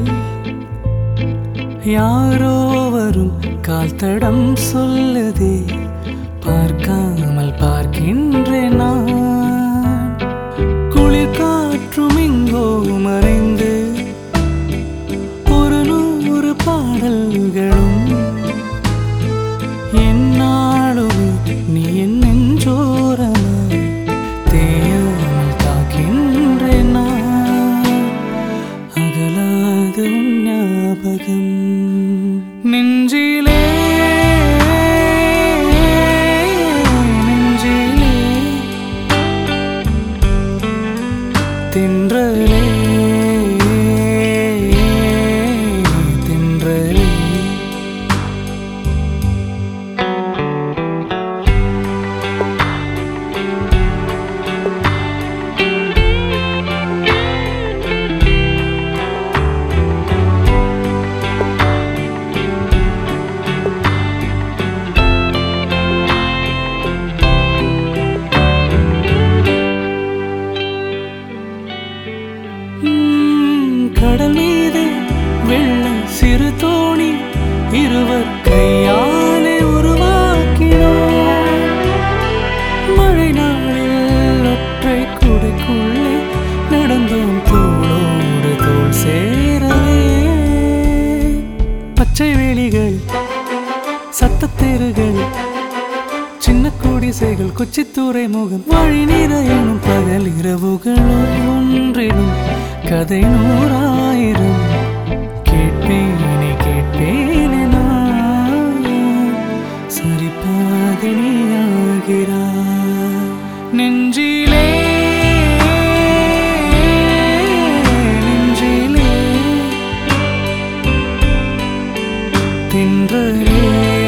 யாரோ வரும் கால் தடம் சொல்லுதே பார்க்காமல் பார்க்கின்றேன் நான் குளிர் காற்றும் இங்கோ மறைந்து ஒரு நூறு பாடல்களும் என்னாலும் நீ என் நெஞ்சோரமாய் தேயாமல் காக்கின்றேன் நான் அகலாத உன் ஞாபகம் நெஞ்சிலே நெஞ்சிலே தென்றலே தென்றலே உம், கடல் மீது வெள்ள சிறு தோணி இருவர் கையாலே உருவாக்கினோம் மழை நாளில் ஒற்றை குடைக்குள்ளே நடந்தோம் தோளோடு தோள் சேரவே பச்சை வேலிகள் சத்தத்தேறுகள் சின்ன குடிசைகள் கொச்சித்தூரை முகம் வழி நிறையணும் பகல் இரவுகளோ ஒன்றிலும் கதை நூறாயிரம் கேட்பேனே கேட்பேனே நான் சரிபாதினியாகிறாய் நெஞ்சிலே நெஞ்சிலே தென்றலே